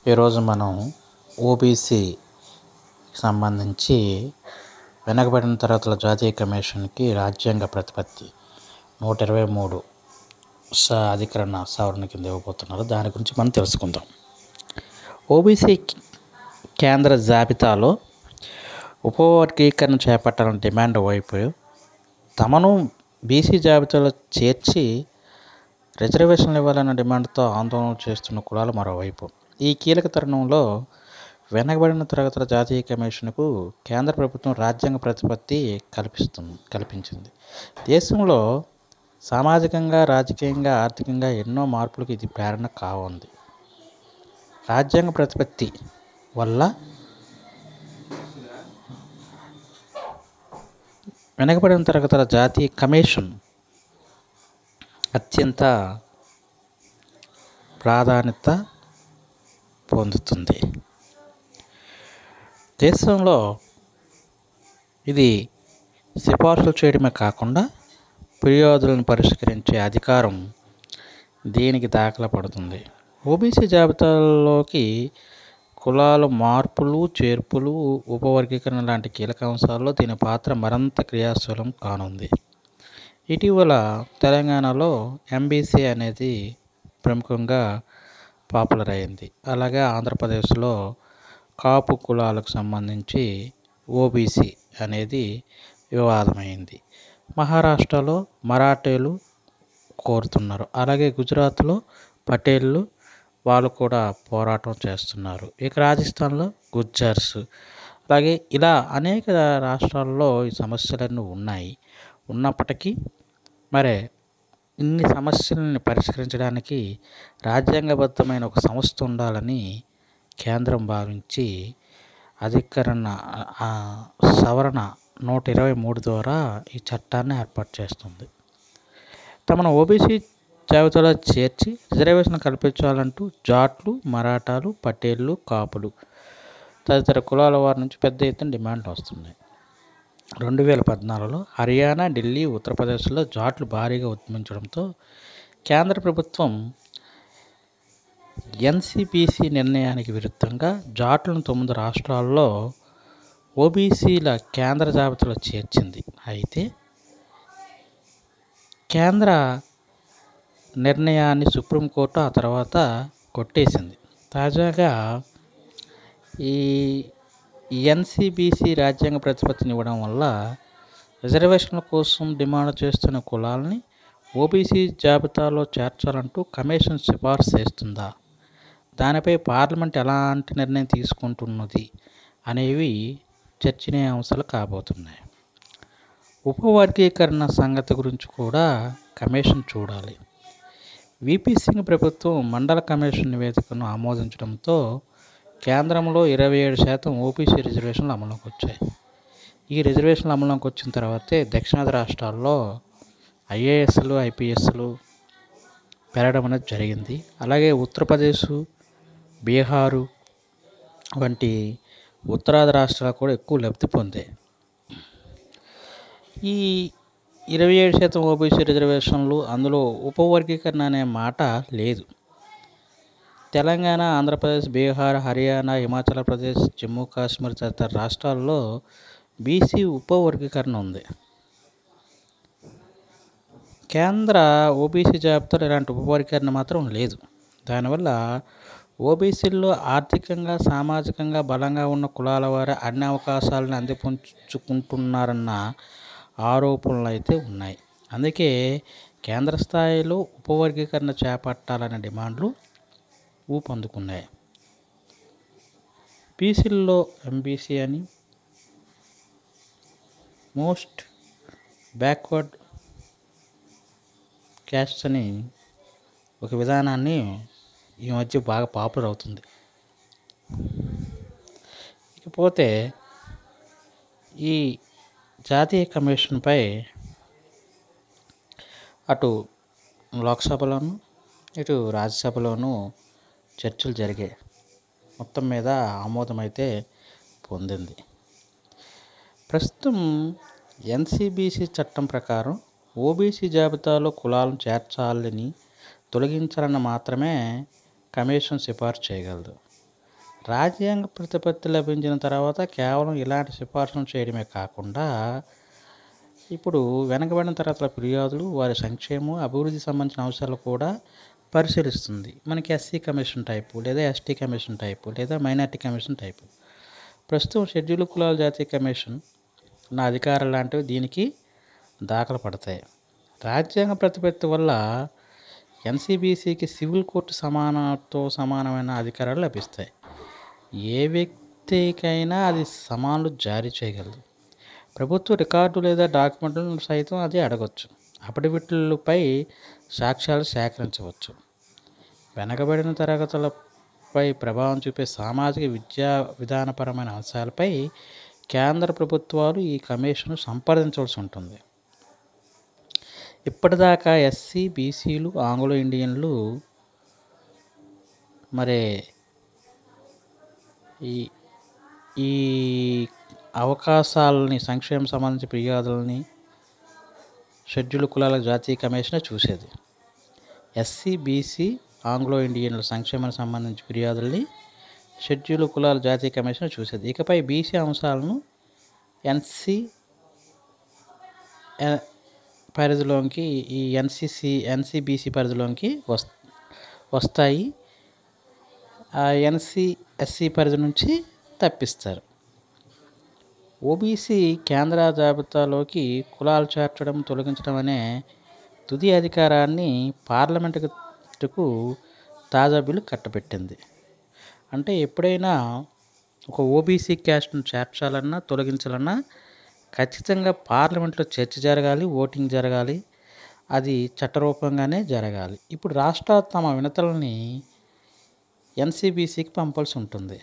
ఈరోజు మనం ఓబీసీ సంబంధించి వెనకబడిన తరగతుల జాతీయ కమిషన్కి రాజ్యాంగ ప్రతిపత్తి నూట ఇరవై మూడు స అధికరణ సవరణ కింద ఇవ్వబోతున్నారు దాని గురించి మనం తెలుసుకుందాం ఓబీసీ కేంద్ర జాబితాలో ఉపవర్గీకరణ చేపట్టాలని డిమాండ్ వైపు తమను బీసీ జాబితాలో చేర్చి రిజర్వేషన్లు ఇవ్వాలన్న డిమాండ్తో ఆందోళన చేస్తున్న కులాలు మరోవైపు ఈ కీలక తరుణంలో వెనకబడిన తరగతుల జాతీయ కమిషన్కు కేంద్ర ప్రభుత్వం రాజ్యాంగ ప్రతిపత్తి కల్పిస్తుంది కల్పించింది దేశంలో సామాజికంగా రాజకీయంగా ఆర్థికంగా ఎన్నో మార్పులకు ఇది ప్రేరణ కావుంది రాజ్యాంగ ప్రతిపత్తి వల్ల వెనకబడిన తరగతుల జాతీయ కమిషన్ అత్యంత ప్రాధాన్యత పొందుతుంది దేశంలో ఇది సిఫార్సులు చేయడమే కాకుండా ఫిర్యాదులను పరిష్కరించే అధికారం దీనికి దాఖలా పడుతుంది ఓబీసీ జాబితాలోకి కులాల మార్పులు చేర్పులు ఉపవర్గీకరణ లాంటి కీలక అంశాల్లో దీని పాత్ర మరింత క్రియాశీలం కానుంది ఇటీవల తెలంగాణలో ఎంబీసీ అనేది ప్రముఖంగా పాపులర్ అయింది అలాగే ఆంధ్రప్రదేశ్లో కాపు కులాలకు సంబంధించి ఓబీసీ అనేది వివాదమైంది మహారాష్ట్రలో మరాఠీలు కోరుతున్నారు అలాగే గుజరాత్లో పటేళ్ళు వాళ్ళు కూడా పోరాటం చేస్తున్నారు ఇక రాజస్థాన్లో గుజ్జర్స్ అలాగే ఇలా అనేక రాష్ట్రాల్లో ఈ సమస్యలన్నీ ఉన్నాయి ఉన్నప్పటికీ మరి ఇన్ని సమస్యలను పరిష్కరించడానికి రాజ్యాంగబద్ధమైన ఒక సంస్థ ఉండాలని కేంద్రం భావించి అధికరణ సవరణ నూట ఇరవై మూడు ద్వారా ఈ చట్టాన్ని ఏర్పాటు చేస్తుంది తమను ఓబీసీ జాబితాలో చేర్చి రిజర్వేషన్ కల్పించాలంటూ జాట్లు మరాఠాలు పటేళ్ళు కాపులు తదితర కులాల వారి నుంచి పెద్ద ఎత్తున డిమాండ్లు వస్తున్నాయి రెండు వేల పద్నాలుగులో హర్యానా ఢిల్లీ ఉత్తరప్రదేశ్లో జాట్లు భారీగా ఉద్యమించడంతో కేంద్ర ప్రభుత్వం ఎన్సిపిసి నిర్ణయానికి విరుద్ధంగా జాట్లను తొమ్మిది రాష్ట్రాల్లో ఓబీసీల కేంద్ర జాబితాలో చేర్చింది అయితే కేంద్ర నిర్ణయాన్ని సుప్రీంకోర్టు ఆ తర్వాత కొట్టేసింది తాజాగా ఈ ఎన్సిబిసి రాజ్యాంగ ప్రతిపత్తిని ఇవ్వడం వల్ల రిజర్వేషన్ల కోసం డిమాండ్ చేస్తున్న కులాలని ఓబీసీ జాబితాలో చేర్చాలంటూ కమిషన్ సిఫార్సు చేస్తుందా దానిపై పార్లమెంట్ ఎలాంటి నిర్ణయం తీసుకుంటున్నది అనేవి చర్చనీయాంశాలు కాబోతున్నాయి ఉపవర్గీకరణ సంగతి గురించి కూడా కమిషన్ చూడాలి విపి సింగ్ ప్రభుత్వం మండల కమిషన్ నివేదికను ఆమోదించడంతో కేంద్రంలో ఇరవై ఏడు శాతం ఓబీసీ రిజర్వేషన్లు అమలులోకి వచ్చాయి ఈ రిజర్వేషన్లు అమలులోకి వచ్చిన తర్వాతే దక్షిణాది రాష్ట్రాల్లో ఐఏఎస్లు ఐపీఎస్లు పెరగడం అనేది జరిగింది అలాగే ఉత్తరప్రదేశ్ బీహారు వంటి ఉత్తరాది రాష్ట్రాలు కూడా ఎక్కువ లబ్ధి పొందాయి ఈ ఇరవై ఏడు శాతం ఓబీసీ రిజర్వేషన్లు అందులో ఉపవర్గీకరణ అనే మాట లేదు తెలంగాణ ఆంధ్రప్రదేశ్ బీహార్ హర్యానా హిమాచల్ ప్రదేశ్ జమ్మూ కాశ్మీర్ తదితర రాష్ట్రాల్లో బీసీ ఉపవర్గీకరణ ఉంది కేంద్ర ఓబీసీ జాబితాలో ఇలాంటి ఉపవర్గీకరణ మాత్రం లేదు దానివల్ల ఓబీసీల్లో ఆర్థికంగా సామాజికంగా బలంగా ఉన్న కులాల వారే అన్ని అవకాశాలను అందిపుంచుకుంటున్నారన్న ఆరోపణలు అయితే ఉన్నాయి అందుకే కేంద్ర స్థాయిలో ఉపవర్గీకరణ చేపట్టాలనే డిమాండ్లు ఊపందుకున్నాయి బీసీల్లో ఎంబీసీ అని మోస్ట్ బ్యాక్వర్డ్ క్యాస్ట్ అని ఒక విధానాన్ని ఈ మధ్య బాగా పాపులర్ అవుతుంది ఇకపోతే ఈ జాతీయ కమిషన్పై అటు లోక్సభలోను ఇటు రాజ్యసభలోను చర్చలు జరిగాయి మొత్తం మీద ఆమోదం అయితే పొందింది ప్రస్తుతం ఎన్సిబిసి చట్టం ప్రకారం ఓబీసీ జాబితాలో కులాలను చేర్చాలని తొలగించాలని మాత్రమే కమిషన్ సిఫార్సు చేయగలదు రాజ్యాంగ ప్రతిపత్తి లభించిన తర్వాత కేవలం ఇలాంటి సిఫార్సులు చేయడమే కాకుండా ఇప్పుడు వెనకబడిన తరగతుల ఫిర్యాదులు వారి సంక్షేమం అభివృద్ధి సంబంధించిన అంశాలు కూడా పరిశీలిస్తుంది మనకి ఎస్సీ కమిషన్ టైపు లేదా ఎస్టీ కమిషన్ టైపు లేదా మైనార్టీ కమిషన్ టైపు ప్రస్తుతం షెడ్యూల్ కులాల జాతీయ కమిషన్ నా అధికారాలు లాంటివి దీనికి దాఖలు పడతాయి రాజ్యాంగ ప్రతిపత్తి వల్ల ఎన్సీబీసీకి సివిల్ కోర్టు సమానతో సమానమైన అధికారాలు లభిస్తాయి ఏ వ్యక్తికైనా అది సమానులు జారీ చేయగలదు ప్రభుత్వ రికార్డు లేదా డాక్యుమెంట్లను సైతం అది అడగవచ్చు అఫిడవిట్లపై సాక్ష్యాలు సేకరించవచ్చు వెనకబడిన తరగతులపై ప్రభావం చూపే సామాజిక విద్యా విధానపరమైన అంశాలపై కేంద్ర ప్రభుత్వాలు ఈ కమిషన్ను సంప్రదించవలసి ఉంటుంది ఇప్పటిదాకా ఎస్సీ బీసీలు ఆంగ్లో ఇండియన్లు మరి ఈ ఈ అవకాశాలని సంక్షేమ సంబంధించి ఫిర్యాదులని షెడ్యూల్ కులాల జాతీయ కమిషన్ చూసేది ఎస్సీ బీసీ ఆంగ్లో ఇండియన్ల సంక్షేమానికి సంబంధించి ఫిర్యాదుల్ని షెడ్యూల్ కులాల జాతీయ కమిషన్ చూసేది ఇకపై బీసీ అంశాలను ఎన్సీ పరిధిలోకి ఈ ఎన్సిసి ఎన్సిబిసి పరిధిలోకి వస్ వస్తాయి ఆ ఎన్సి ఎస్సి పరిధి నుంచి తప్పిస్తారు ఓబీసీ కేంద్ర జాబితాలోకి కులాలు చేర్చడం తొలగించడం అనే తుది అధికారాన్ని పార్లమెంటుకు తాజా బిల్లు కట్టబెట్టింది అంటే ఎప్పుడైనా ఒక ఓబీసీ క్యాస్ట్ను చేర్చాలన్నా తొలగించాలన్నా ఖచ్చితంగా పార్లమెంట్లో చర్చ జరగాలి ఓటింగ్ జరగాలి అది చట్టరూపంగానే జరగాలి ఇప్పుడు రాష్ట్రాలు తమ వినతులని ఎన్సీబీసీకి పంపాల్సి ఉంటుంది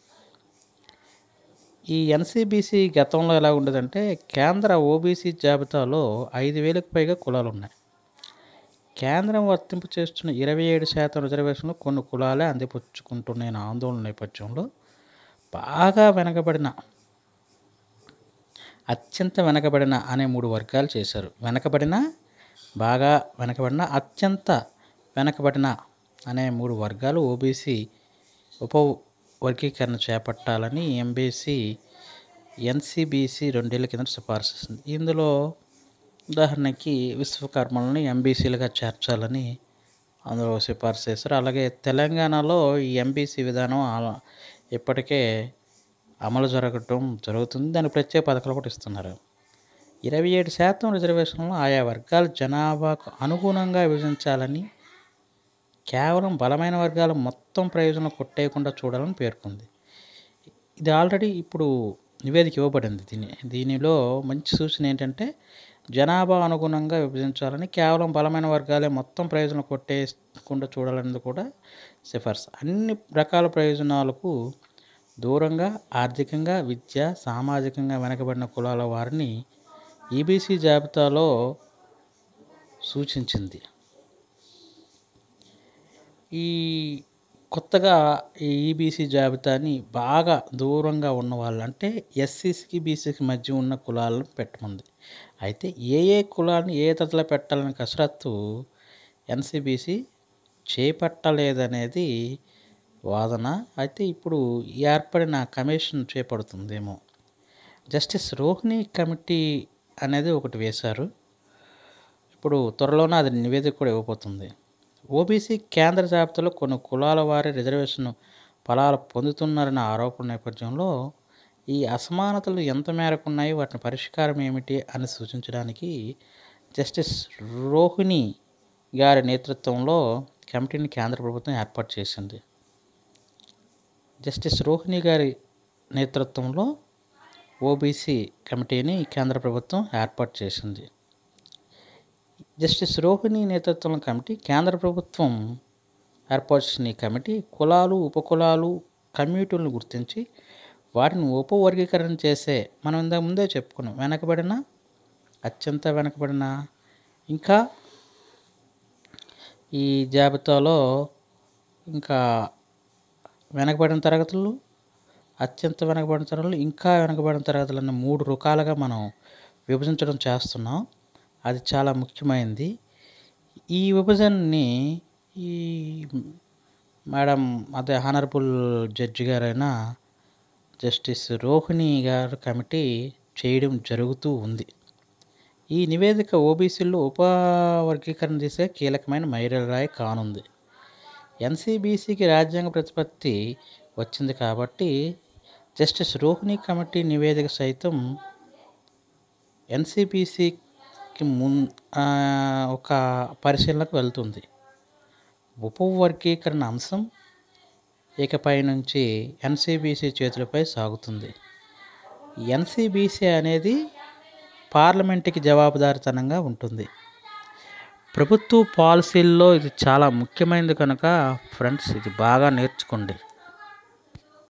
ఈ ఎన్సీబీసీ గతంలో ఎలా ఉండేదంటే కేంద్ర ఓబీసీ జాబితాలో ఐదు వేలకు పైగా కులాలు ఉన్నాయి కేంద్రం వర్తింపు చేస్తున్న ఇరవై ఏడు శాతం రిజర్వేషన్లు కొన్ని కులాలే అందిపుచ్చుకుంటున్న ఆందోళన నేపథ్యంలో బాగా వెనకబడిన అత్యంత వెనకబడిన అనే మూడు వర్గాలు చేశారు వెనకబడిన బాగా వెనకబడిన అత్యంత వెనకబడిన అనే మూడు వర్గాలు ఓబీసీ ఉప వర్గీకరణ చేపట్టాలని ఎంబీసీ ఎన్సీబీసీ రెండేళ్ల కింద సిఫార్సు చేసింది ఇందులో ఉదాహరణకి విశ్వకర్మలను ఎంబీసీలుగా చేర్చాలని అందులో సిఫార్సు చేశారు అలాగే తెలంగాణలో ఈ ఎంబీసీ విధానం ఆ- ఇప్పటికే అమలు జరగటం జరుగుతుంది దాని ప్రత్యేక పథకాలు కూడా ఇస్తున్నారు ఇరవై ఏడు శాతం రిజర్వేషన్లు ఆయా వర్గాల జనాభాకు అనుగుణంగా విభజించాలని కేవలం బలమైన వర్గాల మొత్తం ప్రయోజనం కొట్టేయకుండా చూడాలని పేర్కొంది ఇది ఆల్రెడీ ఇప్పుడు నివేదిక ఇవ్వబడింది దీని దీనిలో మంచి సూచన ఏంటంటే జనాభా అనుగుణంగా విభజించాలని కేవలం బలమైన వర్గాలే మొత్తం ప్రయోజనం కొట్టేయకుండా చూడాలన్నది కూడా సిఫార్సు అన్ని రకాల ప్రయోజనాలకు దూరంగా ఆర్థికంగా విద్య సామాజికంగా వెనకబడిన కులాల వారిని ఈబీసీ జాబితాలో సూచించింది ఈ కొత్తగా ఈ ఈబీసీ జాబితాని బాగా దూరంగా ఉన్న వాళ్ళు అంటే ఎస్సీసీకి బీసీకి మధ్య ఉన్న కులాలను పెట్టమంది అయితే ఏ ఏ కులాలను ఏ తరగతిలో పెట్టాలని కసరత్తు ఎన్సీబీసీ చేపట్టలేదనేది వాదన అయితే ఇప్పుడు ఏర్పడిన కమిషన్ చేపడుతుందేమో జస్టిస్ రోహిణి కమిటీ అనేది ఒకటి వేశారు ఇప్పుడు త్వరలోనే అది నివేదిక కూడా ఇవ్వబోతుంది ఓబీసీ కేంద్ర జాబితాలో కొన్ని కులాల వారి రిజర్వేషన్ ఫలాలు పొందుతున్నారన్న ఆరోపణ నేపథ్యంలో ఈ అసమానతలు ఎంత మేరకు ఉన్నాయి వాటిని పరిష్కారం ఏమిటి అని సూచించడానికి జస్టిస్ రోహిణి గారి నేతృత్వంలో కమిటీని కేంద్ర ప్రభుత్వం ఏర్పాటు చేసింది జస్టిస్ రోహిణి గారి నేతృత్వంలో ఓబీసీ కమిటీని కేంద్ర ప్రభుత్వం ఏర్పాటు చేసింది జస్టిస్ రోహిణి నేతృత్వంలో కమిటీ కేంద్ర ప్రభుత్వం ఏర్పాటు చేసిన ఈ కమిటీ కులాలు ఉపకులాలు కమ్యూనిటీలను గుర్తించి వాటిని ఉపవర్గీకరణ చేసే మనం ఇంతకు ముందే చెప్పుకున్నాం వెనకబడిన అత్యంత వెనకబడిన ఇంకా ఈ జాబితాలో ఇంకా వెనకబడిన తరగతులు అత్యంత వెనకబడిన తరగతులు ఇంకా వెనకబడిన తరగతులు అన్న మూడు రకాలుగా మనం విభజించడం చేస్తున్నాం అది చాలా ముఖ్యమైనది ఈ విభజనని ఈ మేడం అదే హానరబుల్ జడ్జి గారైన జస్టిస్ రోహిణి గారు కమిటీ చేయడం జరుగుతూ ఉంది ఈ నివేదిక ఓబీసీలో ఉపవర్గీకరణ చేసే కీలకమైన మైలురాయి కానుంది ఎన్సీబీసీకి రాజ్యాంగ ప్రతిపత్తి వచ్చింది కాబట్టి జస్టిస్ రోహిణి కమిటీ నివేదిక సైతం ఎన్సీబీసీకి మున్ ఒక పరిశీలనకు వెళ్తుంది ఉపవర్గీకరణ అంశం ఇకపై నుంచి ఎన్సీబీసీ చేతులపై సాగుతుంది ఎన్సీబీసీ అనేది పార్లమెంటుకి జవాబుదారితనంగా ఉంటుంది ప్రభుత్వ పాలసీల్లో ఇది చాలా ముఖ్యమైనది కనుక ఫ్రెండ్స్ ఇది బాగా నేర్చుకోండి